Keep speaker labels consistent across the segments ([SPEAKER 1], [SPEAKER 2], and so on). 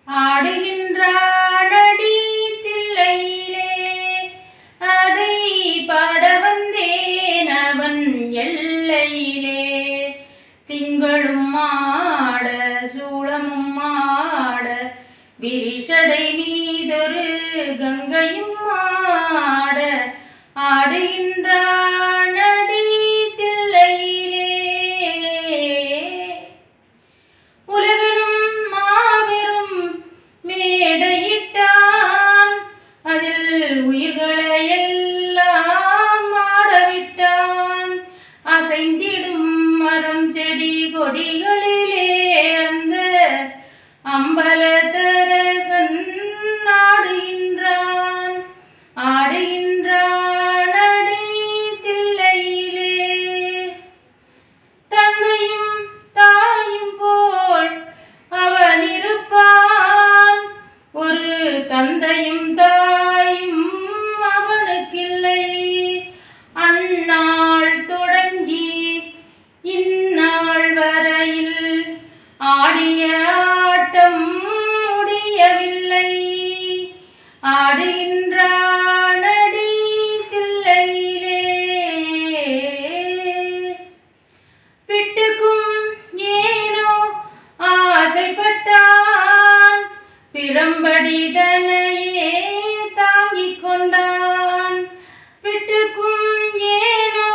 [SPEAKER 1] ஆடுகின்றானடி தில்லையிலே அதை பாட வந்தேன் அவன் எல்லையிலே திங்களும் ஆட சூளமும் ஆட விரிசடை மீதொரு கங்கையும் ஆட ஆடுகின்றானடி தில்லையிலே உலகிலும் மாபெரும் மேடையிட்டான் அதில் உயிர்களை எல்லாம் ஆடவிட்டான் அசைந்திடும் மரம் செடி கொடிகளிலே அந்த அம்பலதரசன் ஆடுகின்றான் ஆடுகின்றான் அடி தில்லையிலே தந்தையும் தாயும் போல் அவன் இருப்பான் ஒரு தந்தையும் தாயும் அவனுக்கில்லை அந்நாள் தொடங்கி இந்நாள் வரையில் ஆடிய ஆட்டம் முடியவில்லை ஆடுகின்றானடி தில்லையிலே பிட்டுக்கும் ஏனோ ஆசைப்பட்டான் பிரம்படிதனையே தாங்கிக் கொண்டான் பிட்டுக்கும் ஏனோ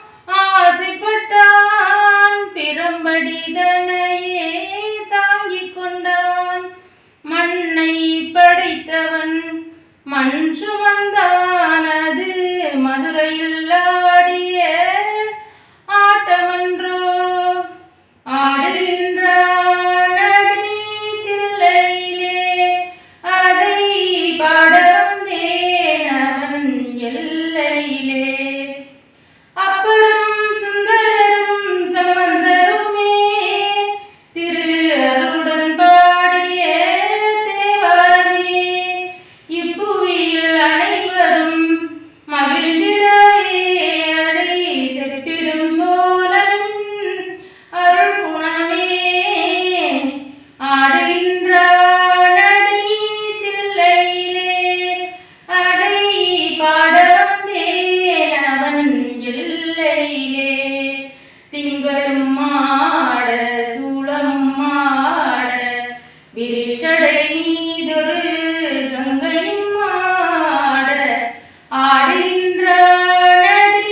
[SPEAKER 1] ஆசைப்பட்டான் பிரம்படிதனையே தாங்கிக் கொண்டான் மண்ணை படைத்தவன் மண் சுமந்தான் அது மதுரையில் ஆடிய ஆட்டமன்றோ ஆடுகின்றான் அடி தில்லையிலே அதை பாட வந்தேன் அவன் எல்லையிலே அப்பரும் சுந்தரரும் சம்பந்தருமே திரு அருளுடன் பாடிய தேவாரமே இப்புவியில் அனைவரும் மகிழ்ந்திடவே அதை செப்பிடும் சோழன் அருள் குணமே ஆடுகின்றான் அடி தில்லையிலே அதை பாட வந்தேன் அவன் எல்லையிலே திங்களும் மாட சூளம் மாட விரிசடை மீதொரு கங்கையும் மாட ஆடுகின்றான் அடி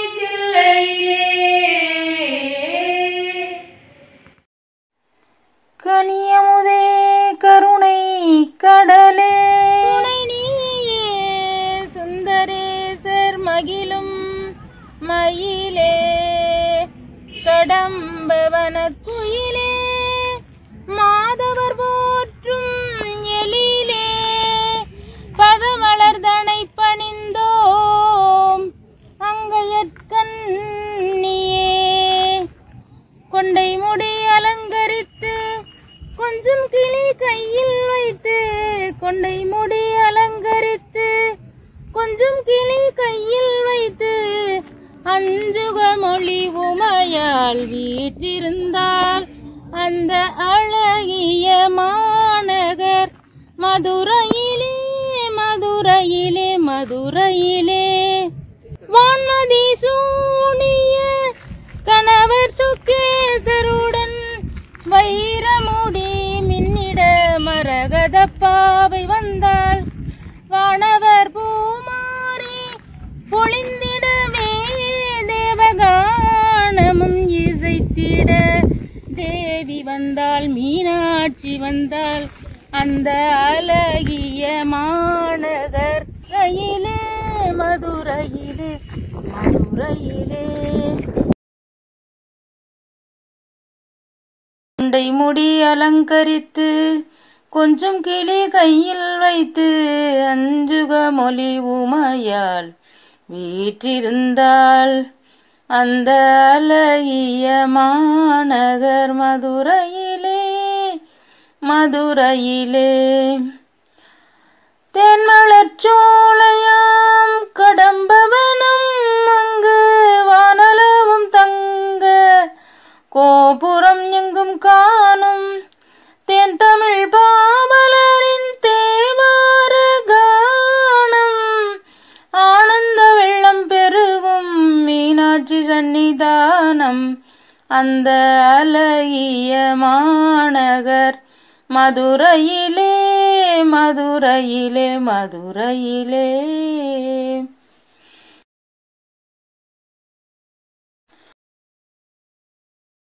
[SPEAKER 1] தில்லையிலே
[SPEAKER 2] கனியமுதே கருணை கடலே
[SPEAKER 3] துணை நீயே சுந்தரேசர் மகிழும் மயிலே கடம்பவன குயிலே மாதவர் போற்றும் எழிலே பதமலர்தனை பணிந்தோம் அங்கையற்கண்ணியே கொண்டை முடி அலங்கரித்து கொஞ்சம் கிளி கையில் வைத்து கொண்டை முடி அலங்கரித்து கொஞ்சம் கிளி கையில் வைத்து அஞ்சுக மொழி உமையால் வீற்றிருந்தால் அந்த அழகிய மாநகர் மதுரையிலே மதுரையிலே மதுரையிலே வான்மதி சூனிய கணவர் சுக்கேசருடன் வைரமுடி மின்னிட மரகத பாவை வந்தாள் வானவர் பூமாரி பொழிந்திடவே தேவகானமும் இசைத்திட தேவி வந்தாள் மீனாட்சி வந்தாள் அந்த அழகிய மாநகர் ரயிலே மதுரையிலே மதுரையிலே
[SPEAKER 2] கொண்டை முடி அலங்கரித்து கொஞ்சம் கிளி கையில் வைத்து அஞ்சுக மொழி உமையால் வீற்றிருந்தாள் அந்த அழகிய மாநகர் மதுரையிலே மதுரையிலே தென்மலச்சோலையாம் கடம்பவனம் அங்கு வானளவும் தங்க கோபுரம் எங்கும் காணும் தென் தமிழ் பாவல அந்த அழகிய மாநகர் மதுரையிலே மதுரையிலே மதுரையிலே